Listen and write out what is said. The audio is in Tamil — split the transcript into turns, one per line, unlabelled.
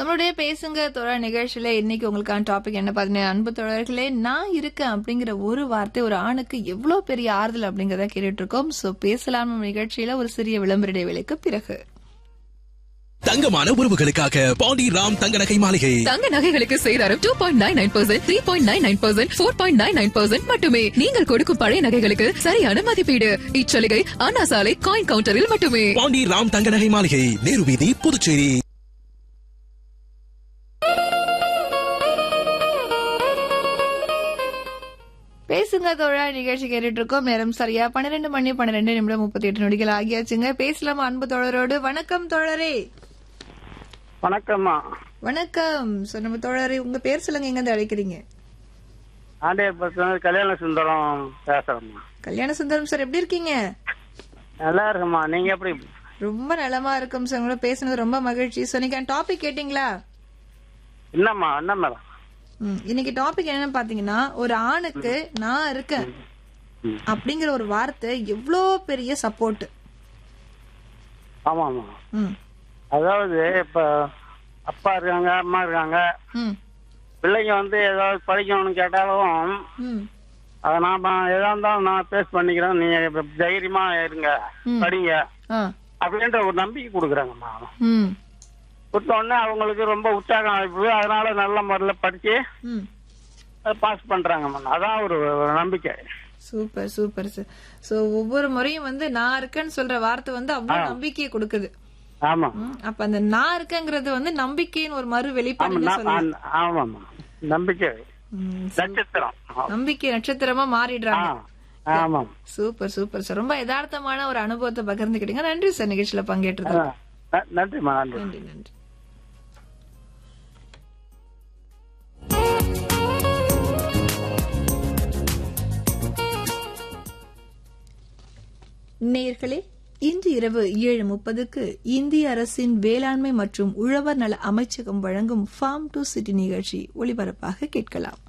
நம்மளுடைய பேசுங்க தோழர் நிகழ்ச்சியில இன்னைக்கு உங்களுக்கான டாபிக் என்ன பாத்தீங்கன்னா அன்பு தோழர்களே நான் இருக்கேன் அப்படிங்கிற ஒரு வார்த்தை ஒரு ஆணுக்கு எவ்வளவு பெரிய ஆறுதல் அப்படிங்கறத கேட்டுட்டு இருக்கோம் சோ பேசலாம் நம்ம நிகழ்ச்சியில ஒரு சிறிய விளம்பர இடைவேளைக்கு பிறகு
தங்கமான உறவுகளுக்காக பாண்டி ராம் தங்க நகை மாளிகை
தங்க நகைகளுக்கு சேதாரம் two point nine nine percent three point nine nine percent four point nine nine percent மட்டுமே நீங்கள் கொடுக்கும் பழைய நகைகளுக்கு சரியான மதிப்பீடு இச்சலுகை அண்ணா சாலை காயின் கவுண்டரில் மட்டுமே
பாண்டி ராம் தங்க நகை மாளிகை நேரு வீதி புதுச்சேரி
பேசுங்க தோழா நிகழ்ச்சி கேட்டுட்டு இருக்கோம் நேரம் சரியா பன்னிரெண்டு மணி பன்னிரெண்டு நிமிடம் முப்பத்தி எட்டு நொடிகள் ஆகியாச்சுங்க பேசலாமா அன்பு தோழரோடு வணக்கம் தோழரே
வணக்கம்மா
வணக்கம் சோ நம்ம தோழரே உங்க பேர் சொல்லுங்க எங்க இருந்து அழைக்கிறீங்க
ஆண்டியர் பஸ் கல்யாண சுந்தரம் பேசுறேம்மா
கல்யாண சுந்தரம் சார் எப்படி இருக்கீங்க
நல்லா இருக்கும்மா நீங்க எப்படி
ரொம்ப நலமா இருக்கும் சார் உங்களோட பேசுனது ரொம்ப மகிழ்ச்சி சோ நீங்க டாபிக் கேட்டீங்களா
என்னம்மா என்ன மேடம்
ம், இன்னைக்கு டாபிக் என்னன்னு பாத்தீங்கன்னா ஒரு ஆணுக்கு நான் இருக்கேன் அப்படிங்கிற ஒரு வார்த்தை எவ்வளோ பெரிய சப்போர்ட்
ஆமாம்மா
ம்
அதாவது இப்ப அப்பா இருக்காங்க அம்மா இருக்காங்க
ம்
பிள்ளைங்க வந்து ஏதாவது படிக்கணும்னு கேட்டாலும்
ம்
அதை நாம எதா இருந்தாலும் நான் பேஸ் பண்ணிக்கிறேன் நீங்க இப்ப தைரியமா இருங்க
ம்.
படிங்க
ஆ
அப்படின்ற ஒரு நம்பிக்கை கொடுக்குறாங்கம்மா
ம்
கொடுத்த உடனே அவங்களுக்கு ரொம்ப உற்சாகம் ஆயிடுது அதனால நல்ல முறையில் படிச்சு
ம்
பாஸ் பண்றாங்கம்மா அதான் ஒரு ஒரு நம்பிக்கை
சூப்பர் சூப்பர் சார் சோ ஒவ்வொரு முறையும் வந்து நான் இருக்கேன்னு சொல்ற வார்த்தை வந்து அவ்வளவு நம்பிக்கையை கொடுக்குது
ஆமா
ம், அப்ப அந்த நான் இருக்கேங்கிறது வந்து நம்பிக்கையின் ஒரு மறு
ஆமா
வெளிப்பாடு
நான்
சொல்லலாம்
ஆ- ஆமாம்மா நம்பிக்கை
ம்,
நட்சத்திரம்
நம்பிக்கை நட்சத்திரமா
ஆ
மாறிடுறாங்க
ஆமாம்
சூப்பர் சூப்பர் சார் ரொம்ப யதார்த்தமான ஒரு அனுபவத்தை பகிர்ந்துக்கிட்டீங்க நன்றி சார் நிகழ்ச்சியில பங்கேற்றது
ஆ, ந- நன்றிம்மா நன்றி
நன்றி நன்றி நேயர்களே இன்று இரவு ஏழு முப்பதுக்கு இந்திய அரசின் வேளாண்மை மற்றும் உழவர் நல அமைச்சகம் வழங்கும் ஃபார்ம் டு சிட்டி நிகழ்ச்சி ஒளிபரப்பாக கேட்கலாம்